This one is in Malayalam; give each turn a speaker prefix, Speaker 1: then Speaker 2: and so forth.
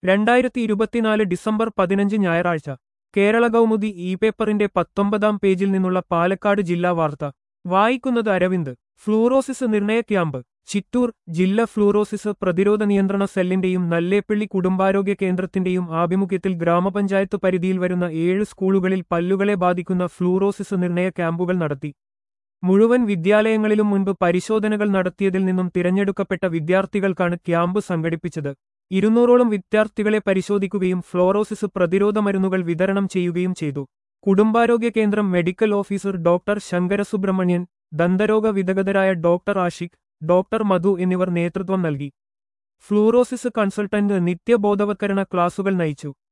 Speaker 1: രണ്ടായിരത്തി ഇരുപത്തിനാല് ഡിസംബർ പതിനഞ്ച് ഞായറാഴ്ച കേരള കൗമുദി ഇ പേപ്പറിന്റെ പത്തൊമ്പതാം പേജിൽ നിന്നുള്ള പാലക്കാട് ജില്ലാ വാർത്ത വായിക്കുന്നത് അരവിന്ദ് ഫ്ലൂറോസിസ് നിർണയ ക്യാമ്പ് ചിറ്റൂർ ജില്ലാ ഫ്ലൂറോസിസ് പ്രതിരോധ നിയന്ത്രണ സെല്ലിന്റെയും നല്ലേപ്പള്ളി കുടുംബാരോഗ്യ കേന്ദ്രത്തിന്റെയും ആഭിമുഖ്യത്തിൽ ഗ്രാമപഞ്ചായത്ത് പരിധിയിൽ വരുന്ന ഏഴ് സ്കൂളുകളിൽ പല്ലുകളെ ബാധിക്കുന്ന ഫ്ലൂറോസിസ് നിർണയ ക്യാമ്പുകൾ നടത്തി മുഴുവൻ വിദ്യാലയങ്ങളിലും മുൻപ് പരിശോധനകൾ നടത്തിയതിൽ നിന്നും തിരഞ്ഞെടുക്കപ്പെട്ട വിദ്യാർത്ഥികൾക്കാണ് ക്യാമ്പ് സംഘടിപ്പിച്ചത് ഇരുന്നൂറോളം വിദ്യാർത്ഥികളെ പരിശോധിക്കുകയും ഫ്ലോറോസിസ് പ്രതിരോധ മരുന്നുകൾ വിതരണം ചെയ്യുകയും ചെയ്തു കുടുംബാരോഗ്യ കേന്ദ്രം മെഡിക്കൽ ഓഫീസർ ഡോക്ടർ ശങ്കരസുബ്രഹ്മണ്യൻ ദന്തരോഗ വിദഗ്ധരായ ഡോക്ടർ ആഷിഖ് ഡോക്ടർ മധു എന്നിവർ നേതൃത്വം നൽകി ഫ്ലൂറോസിസ് കൺസൾട്ടന്റ് നിത്യബോധവത്കരണ ക്ലാസുകൾ നയിച്ചു